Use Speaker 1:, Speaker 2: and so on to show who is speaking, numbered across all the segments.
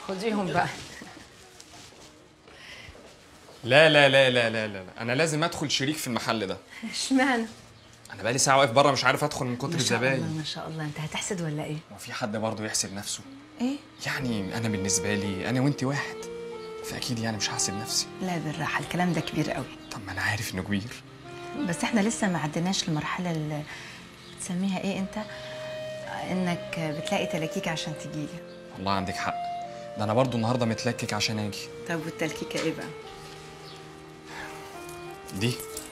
Speaker 1: خديهم بقى
Speaker 2: لا لا لا لا لا لا لا. انا لازم ادخل شريك في المحل ده
Speaker 1: اشمعنى
Speaker 2: انا بقالي ساعه واقف بره مش عارف ادخل من كتر
Speaker 1: ما شاء الله
Speaker 2: الزباين
Speaker 1: ما شاء الله انت هتحسد ولا ايه
Speaker 2: هو في حد برضه يحسب نفسه
Speaker 1: ايه
Speaker 2: يعني انا بالنسبه لي انا وانت واحد فاكيد يعني مش هحسب نفسي
Speaker 1: لا بالراحه الكلام ده كبير قوي
Speaker 2: طب ما انا عارف انه كبير
Speaker 1: بس احنا لسه ما عديناش المرحله اللي بتسميها ايه انت انك بتلاقي تلاكيك عشان تجيلي
Speaker 2: والله عندك حق ده انا برضه النهارده متلكك عشان اجي
Speaker 1: طب والتلكيكه ايه بقى
Speaker 2: دي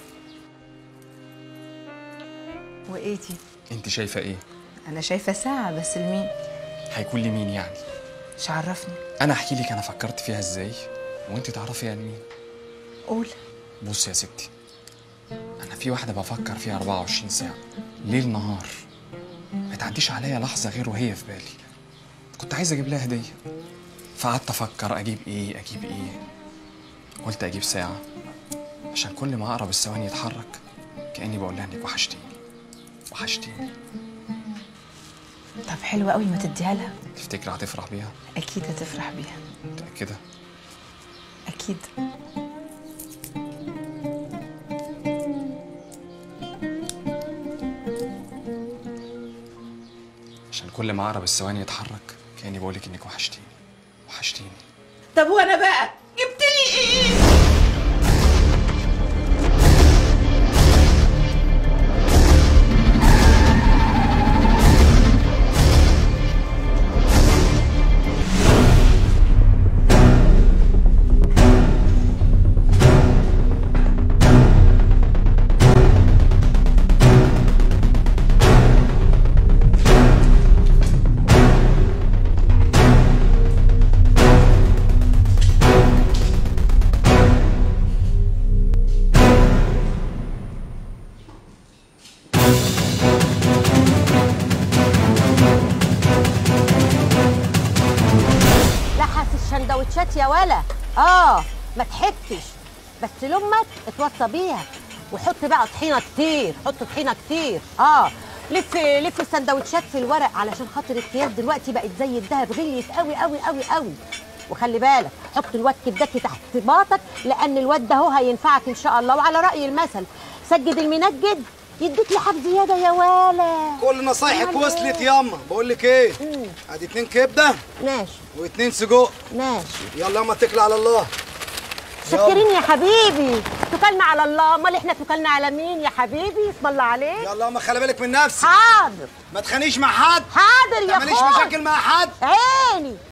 Speaker 1: وايه دي
Speaker 2: انت شايفه ايه
Speaker 1: انا شايفه ساعه بس لمين
Speaker 2: هيكون لي مين يعني
Speaker 1: مش عرفني
Speaker 2: انا احكي لك انا فكرت فيها ازاي وانت تعرفي يعني مين
Speaker 1: قول
Speaker 2: بص يا ستي انا في واحده بفكر فيها 24 ساعه ليل نهار ما تعديش عليا لحظه غير وهي في بالي كنت عايز اجيب لها هديه فقعدت افكر اجيب ايه اجيب ايه قلت اجيب ساعه عشان كل ما اقرب الثواني يتحرك كاني بقول لها انك وحشتيني وحشتيني
Speaker 1: طب حلو قوي ما تديها لها
Speaker 2: تفتكري هتفرح بيها
Speaker 1: اكيد هتفرح بيها
Speaker 2: متاكده
Speaker 1: اكيد
Speaker 2: عشان كل ما اقرب الثواني يتحرك كاني بقول لك انك وحشتيني وحشتيني
Speaker 3: طب وانا بقى جبت لي ايه
Speaker 4: لحس الشندوتشات يا ولا اه ما تحكش بس لامك اتوصى بيها وحط بقى طحينه كتير حط طحينه كتير اه لف لف السندوتشات في الورق علشان خاطر الثياب دلوقتي بقت زي الدهب غليت قوي قوي قوي قوي وخلي بالك حط الواد كداكي تحت باطك لان الواد ده هو هينفعك ان شاء الله وعلى راي المثل سجد المنجد يديك لحاف زياده يا ولا
Speaker 5: كل نصايحك وصلت ياما بقول لك ايه ادي اتنين كبده
Speaker 4: ماشي
Speaker 5: واتنين سجق
Speaker 4: ماشي
Speaker 5: يلا ياما اتكل على الله
Speaker 4: شكرين يا حبيبي توكلنا على الله امال احنا توكلنا على مين يا حبيبي اسم الله عليك
Speaker 5: يلا ياما خلي بالك من نفسك
Speaker 4: حاضر
Speaker 5: ما تخانيش مع حد
Speaker 4: حاضر يا
Speaker 5: ماليش
Speaker 4: اخويا
Speaker 5: مشاكل مع حد
Speaker 4: عيني